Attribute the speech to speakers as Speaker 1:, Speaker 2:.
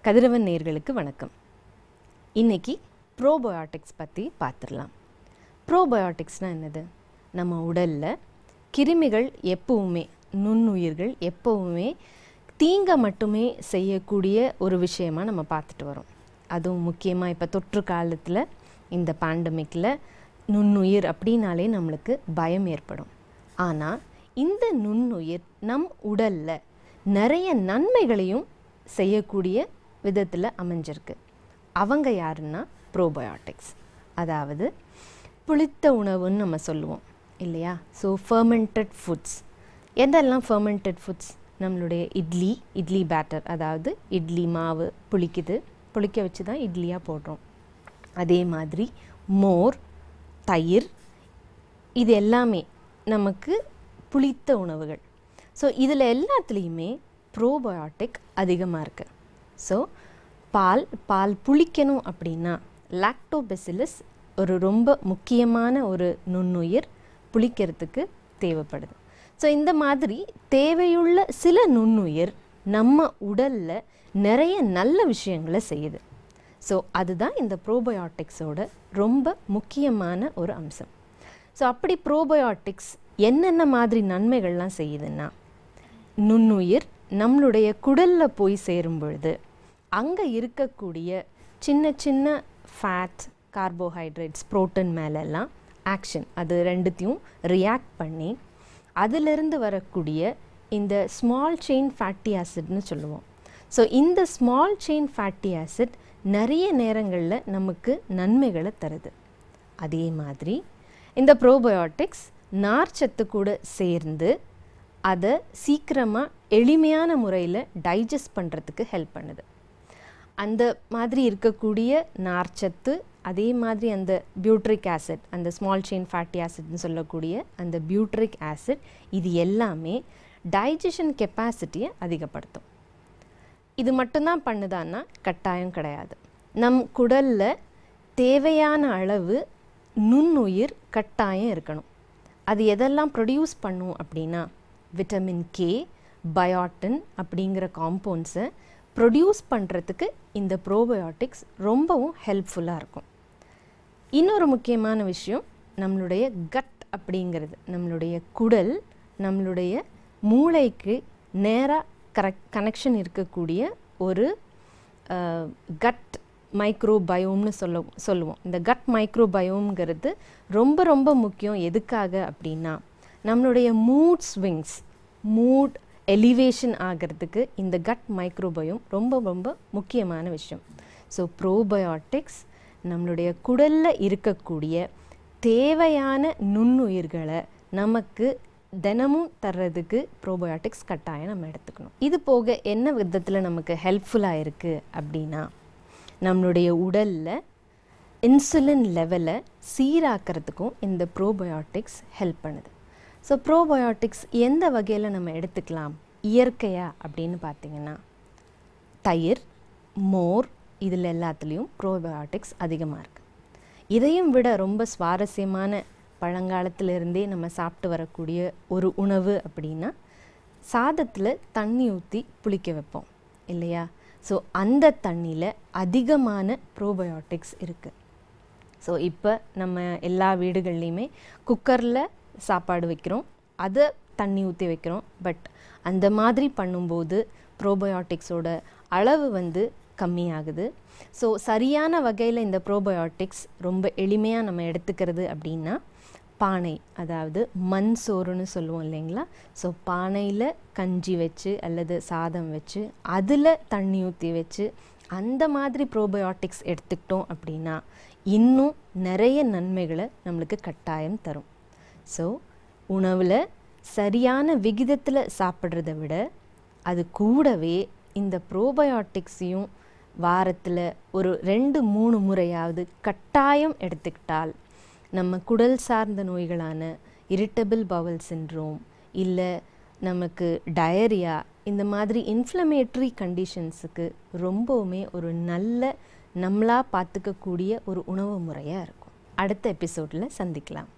Speaker 1: கதிரவன் நேர்களுக்கு வணக்கம் இன்னைக்கு ப்ரோபயோட்டிக்ஸ் பற்றி பார்த்துடலாம் ப்ரோபயோட்டிக்ஸ்னால் என்னது நம்ம உடலில் கிருமிகள் எப்பவுமே நுண்ணுயிர்கள் எப்பவுமே தீங்கை மட்டுமே செய்யக்கூடிய ஒரு விஷயமா நம்ம பார்த்துட்டு வரோம் அதுவும் முக்கியமாக இப்போ தொற்று காலத்தில் இந்த பேண்டமிக்கில் நுண்ணுயிர் அப்படின்னாலே நம்மளுக்கு பயம் ஏற்படும் ஆனால் இந்த நுண்ணுயிர் நம் உடலில் நிறைய நன்மைகளையும் செய்யக்கூடிய விதத்தில் அமைஞ்சிருக்கு அவங்க யாருன்னா ப்ரோபயோட்டிக்ஸ் அதாவது புளித்த உணவுன்னு நம்ம சொல்லுவோம் இல்லையா ஸோ ஃபர்மெண்டட் ஃபுட்ஸ் எதெல்லாம் ஃபர்மெண்டட் ஃபுட்ஸ் நம்மளுடைய இட்லி இட்லி பேட்டர் அதாவது இட்லி மாவு புளிக்குது புளிக்க வச்சு தான் இட்லியாக போடுறோம் அதே மாதிரி மோர் தயிர் இது எல்லாமே நமக்கு புளித்த உணவுகள் ஸோ இதில் எல்லாத்துலேயுமே ப்ரோபயோட்டிக் அதிகமாக இருக்குது ஸோ பால் பால் புளிக்கணும் அப்படின்னா லாக்டோபெசிலஸ் ஒரு ரொம்ப முக்கியமான ஒரு நுண்ணுயிர் புளிக்கிறதுக்கு தேவைப்படுது ஸோ இந்த மாதிரி தேவையுள்ள சில நுண்ணுயிர் நம்ம உடலில் நிறைய நல்ல விஷயங்களை செய்யுது ஸோ அதுதான் இந்த ப்ரோபயோட்டிக்ஸோட ரொம்ப முக்கியமான ஒரு அம்சம் ஸோ அப்படி ப்ரோபயோட்டிக்ஸ் என்னென்ன மாதிரி நன்மைகள்லாம் செய்யுதுன்னா நுண்ணுயிர் நம்மளுடைய குடலில் போய் சேரும் பொழுது அங்கே இருக்கக்கூடிய சின்ன சின்ன ஃபேட் கார்போஹைட்ரேட்ஸ் ப்ரோட்டீன் மேலெல்லாம் ஆக்ஷன் அது ரெண்டுத்தையும் ரியாக்ட் பண்ணி அதிலிருந்து வரக்கூடிய இந்த ஸ்மால் செயின் ஃபேட்டி ஆசிட்னு சொல்லுவோம் ஸோ இந்த ஸ்மால் செயின் ஃபேட்டி ஆசிட் நிறைய நேரங்களில் நமக்கு நன்மைகளை தருது அதே மாதிரி இந்த ப்ரோபயோட்டிக்ஸ் நார்ச்சத்து கூட சேர்ந்து அதை சீக்கிரமாக எளிமையான முறையில் டைஜஸ்ட் பண்ணுறதுக்கு ஹெல்ப் பண்ணுது அந்த மாதிரி இருக்கக்கூடிய நார்ச்சத்து அதே மாதிரி அந்த பியூட்ரிக் ஆசிட் அந்த ஸ்மால் செயின் ஃபேட்டி ஆசிட்னு சொல்லக்கூடிய அந்த பியூட்ரிக் ஆசிட் இது எல்லாமே டைஜஷன் கெப்பாசிட்டியை அதிகப்படுத்தும் இது மட்டும்தான் பண்ணுதான்னா கட்டாயம் கிடையாது நம் குடலில் தேவையான அளவு நுண்ணுயிர் கட்டாயம் இருக்கணும் அது எதெல்லாம் ப்ரொடியூஸ் பண்ணும் அப்படின்னா விட்டமின் கே பயோட்டின் அப்படிங்கிற காம்பவுண்ட்ஸை ப்ரொடியூஸ் பண்ணுறதுக்கு இந்த ப்ரோபயோட்டிக்ஸ் ரொம்பவும் ஹெல்ப்ஃபுல்லாக இருக்கும் இன்னொரு முக்கியமான விஷயம் நம்மளுடைய கட் அப்படிங்கிறது நம்மளுடைய குடல் நம்மளுடைய மூளைக்கு நேராக கரெக்ட் கனெக்ஷன் இருக்கக்கூடிய ஒரு கட் மைக்ரோபயோம்னு சொல்ல சொல்லுவோம் இந்த கட் மைக்ரோபயோம்ங்கிறது ரொம்ப ரொம்ப முக்கியம் எதுக்காக அப்படின்னா நம்மளுடைய மூட் ஸ்விங்ஸ் மூட் எலிவேஷன் ஆகிறதுக்கு இந்த கட் மைக்ரோபயோம் ரொம்ப ரொம்ப முக்கியமான விஷயம் ஸோ ப்ரோபயோட்டிக்ஸ் நம்மளுடைய குடலில் இருக்கக்கூடிய தேவையான நுண்ணுயிர்களை நமக்கு தினமும் தர்றதுக்கு ப்ரோபயோட்டிக்ஸ் கட்டாயம் நம்ம எடுத்துக்கணும் இது போக என்ன விதத்தில் நமக்கு ஹெல்ப்ஃபுல்லாக இருக்குது அப்படின்னா நம்மளுடைய உடலில் இன்சுலின் லெவலை சீராக்கிறதுக்கும் இந்த ப்ரோபயோட்டிக்ஸ் ஹெல்ப் பண்ணுது ஸோ ப்ரோபயோட்டிக்ஸ் எந்த வகையில் நம்ம எடுத்துக்கலாம் இயற்கையாக அப்படின்னு பார்த்தீங்கன்னா தயிர் மோர் இதில் எல்லாத்துலேயும் ப்ரோபயோட்டிக்ஸ் அதிகமாக இருக்குது இதையும் விட ரொம்ப சுவாரஸ்யமான பழங்காலத்திலிருந்தே நம்ம சாப்பிட்டு வரக்கூடிய ஒரு உணவு அப்படின்னா சாதத்தில் தண்ணி ஊற்றி புளிக்க வைப்போம் இல்லையா ஸோ அந்த தண்ணியில் அதிகமான ப்ரோபயோட்டிக்ஸ் இருக்குது ஸோ இப்போ நம்ம எல்லா வீடுகள்லையுமே குக்கரில் சாப்பாடு வைக்கிறோம் அதை தண்ணி ஊற்றி வைக்கிறோம் பட் அந்த மாதிரி பண்ணும்போது ப்ரோபயோட்டிக்ஸோட அளவு வந்து கம்மியாகுது ஸோ சரியான வகையில் இந்த ப்ரோபயோட்டிக்ஸ் ரொம்ப எளிமையாக நம்ம எடுத்துக்கிறது அப்படின்னா பானை அதாவது மண் சோறுன்னு சொல்லுவோம் இல்லைங்களா ஸோ பானையில் கஞ்சி வச்சு அல்லது சாதம் வச்சு அதில் தண்ணி ஊற்றி வச்சு அந்த மாதிரி ப்ரோபயோட்டிக்ஸ் எடுத்துக்கிட்டோம் அப்படின்னா இன்னும் நிறைய நன்மைகளை நம்மளுக்கு கட்டாயம் தரும் ஸோ உணவில் சரியான விகிதத்தில் சாப்பிட்றத விட அது கூடவே இந்த ப்ரோபயோட்டிக்ஸையும் வாரத்தில் ஒரு ரெண்டு மூணு முறையாவது கட்டாயம் எடுத்துக்கிட்டால் நம்ம குடல் சார்ந்த நோய்களான இரிட்டபிள் பவல் சின்ட்ரோம் இல்லை நமக்கு டயரியா இந்த மாதிரி இன்ஃப்ளமேட்ரி கண்டிஷன்ஸுக்கு ரொம்பவுமே ஒரு நல்ல நம்மளாக பார்த்துக்கக்கூடிய ஒரு உணவு முறையாக இருக்கும் அடுத்த எபிசோடில் சந்திக்கலாம்